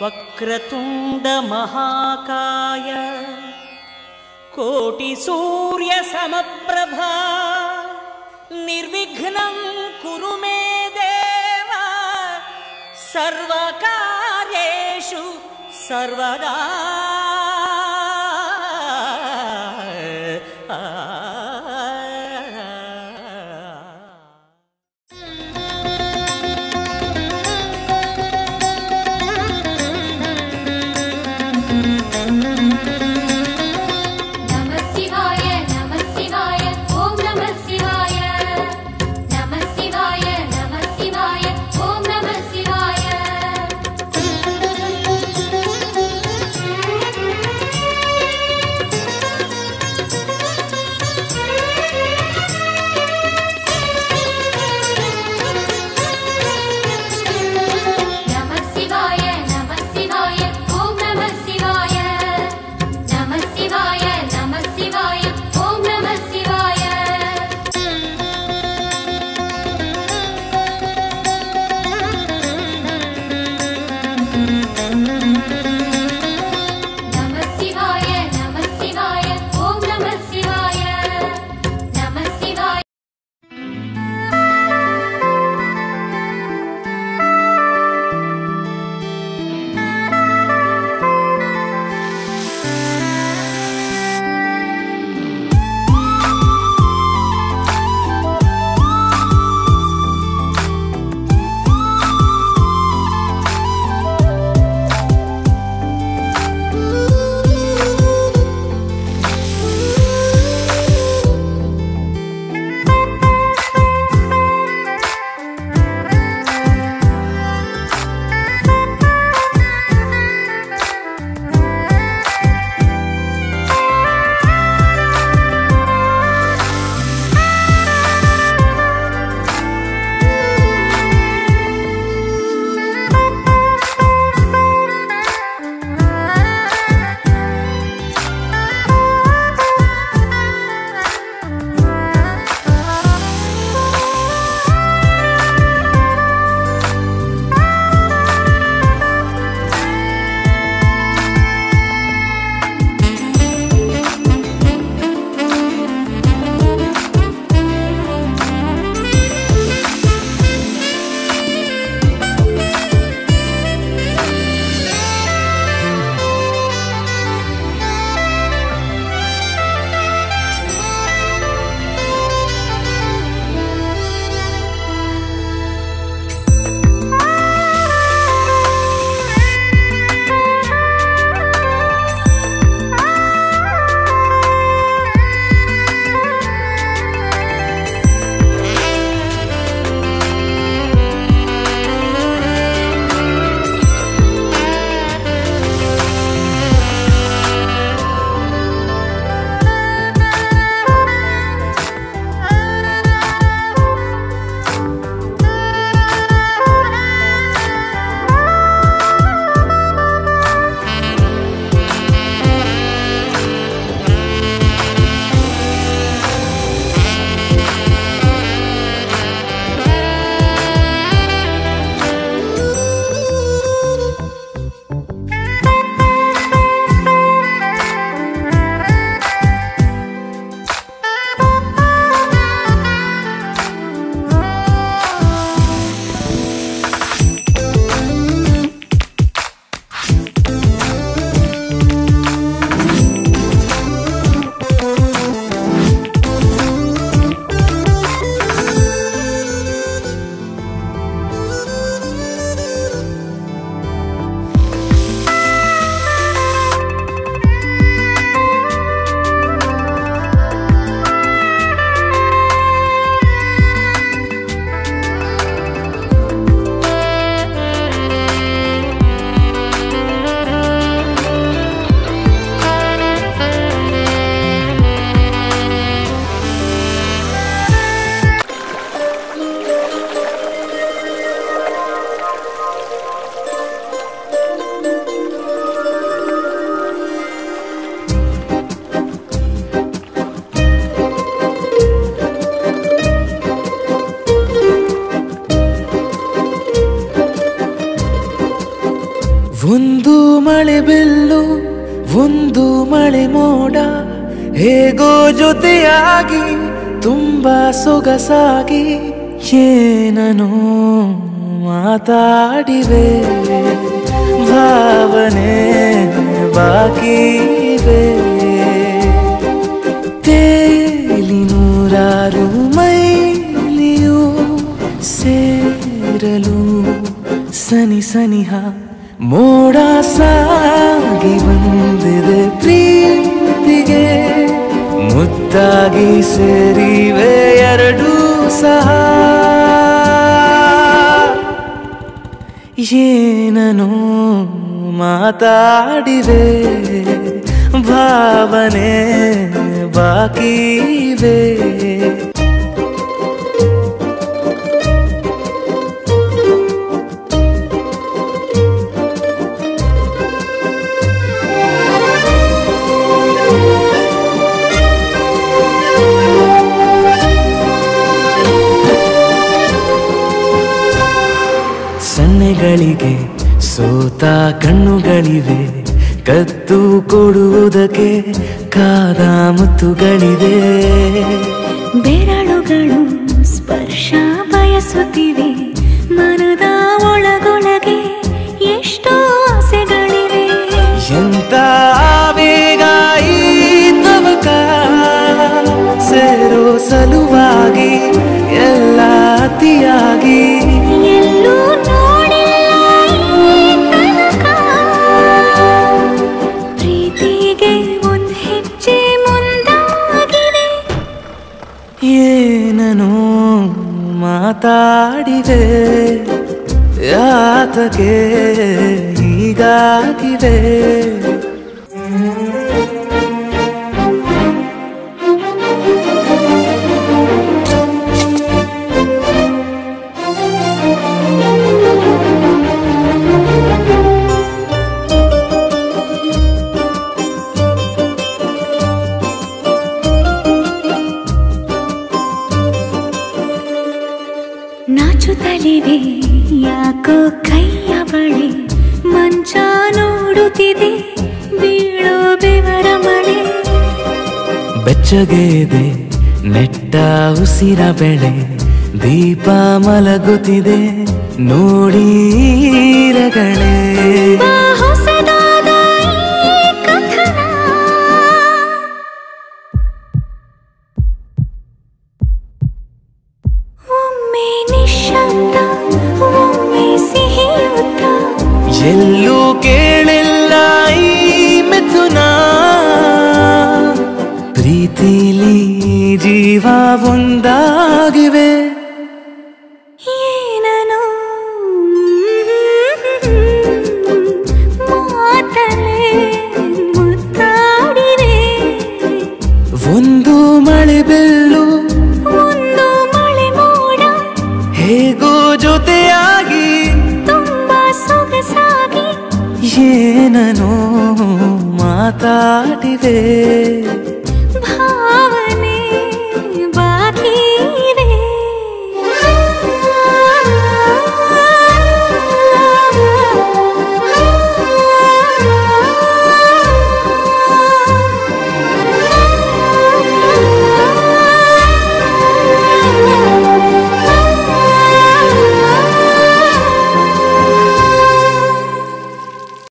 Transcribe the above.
वक्रतुण्डमहाकाय कोटिसूर्यसमप्रभा निर्विघ्नं कुरु मे देव सर्वकार्येषु सर्वदा नमः शिवाय नमः शिवाय ॐ नमः शिवाय नमः शिवाय नमः शिवाय ॐ नमः शिवाय ಮಳೆ ಬಿಲ್ಲು ಒಂದು ಮಳೆ ಮೋಡ ಹೇಗೋ ಜೊತೆಯಾಗಿ ತುಂಬಾ ಸೊಗಸಾಗಿ ಏನನೋ ಮಾತಾಡಿವೆ ಭಾವನೆ ಬಾಕಿ ಇವೆ. ತೇಲಿ ನೂರಾರು ಮೈಲಿಯು ಸೇರಲು ಸನಿ ಸನಿಹ ಮೋಡ ಸಾಗಿ ಬಂದಿದೆ ಪ್ರೀತಿಗೆ ಮುತ್ತಾಗಿ ಸೇರಿವೆ ಎರಡೂ ಸಹ ಏನನೋ ಮಾತಾಡಿವೆ ಭಾವನೆ ಬಾಕಿ ಇವೆ. ಸನ್ನೆಗಳಿಗೆ ಸೋತ ಕಣ್ಣುಗಳಿವೆ ಕತ್ತು ಕೊಡುವುದಕ್ಕೆ ಕಾದ ಮುತ್ತುಗಳಿವೆ ಬೆರಳುಗಳು ಸ್ಪರ್ಶ ಬಯಸುತ್ತಿವೆ ಮನದ ಒಳಗೊಳಗೆ ಎಷ್ಟೋ ಆಸೆಗಳಿವೆ ಎಂತ ಆವೇಗ ಈ ತವಕ ಸೇರೋ ಸಲುವಾಗಿ ಎಲ್ಲ ಅತಿಯಾಗಿ ಎಲ್ಲೂ ನೋಡಿಲ್ಲ ಈ ತನಕ ಪ್ರೀತಿಗೆ ಒಂದ್ ಹೆಜ್ಜೆ ಮುಂದಾಗಿದೆ ಏನನೋ ಮಾತಾಡಿದೆ ಯಾತಕ್ಕೆ ಹೀಗಾಗಿವೆ ನಾಚುತ್ತಲಿವೆ ಯಾಕೋ ಕೈಯ ಬಳೆ ಮಂಚ ನೋಡುತ್ತಿದೆ ಬೀಳೋ ಬೆವರ ಮಳೆ ಬೆಚ್ಚಗೆದೆ ನೆಟ್ಟ ಉಸಿರ ಬೆಳೆ ದೀಪ ಮಲಗುತ್ತಿದೆ ನೋಡೀರಗಳೇ ಬಾ ಹೊಸದಾದ ಈ ಕಥನ ಒಮ್ಮೆ ನಿಶಬ್ದ ಒಮ್ಮೆ ಸಿಹಿಯುತ್ತ ಎಲ್ಲೂ ಕೇಳಿಲ್ಲ ಈ ಮಿಥುನ ಪ್ರೀತಿಲಿ ಜೀವ ಒಂದಾಗಿವೆ ಏನನು ಮಾತಲೆ ಮುತ್ತಾಡಿವೆ ಒಂದು ಮಳೆ ಬೆಲ್ಲು ಒಂದು ಮಳೆ ಮೋಡ ಹೇಗೋ ಜೊತೆಯಾಗಿ ತುಂಬಾ ಸೊಗಸಾಗಿ ಏನನೋ ಮಾತಾಡಿವೆ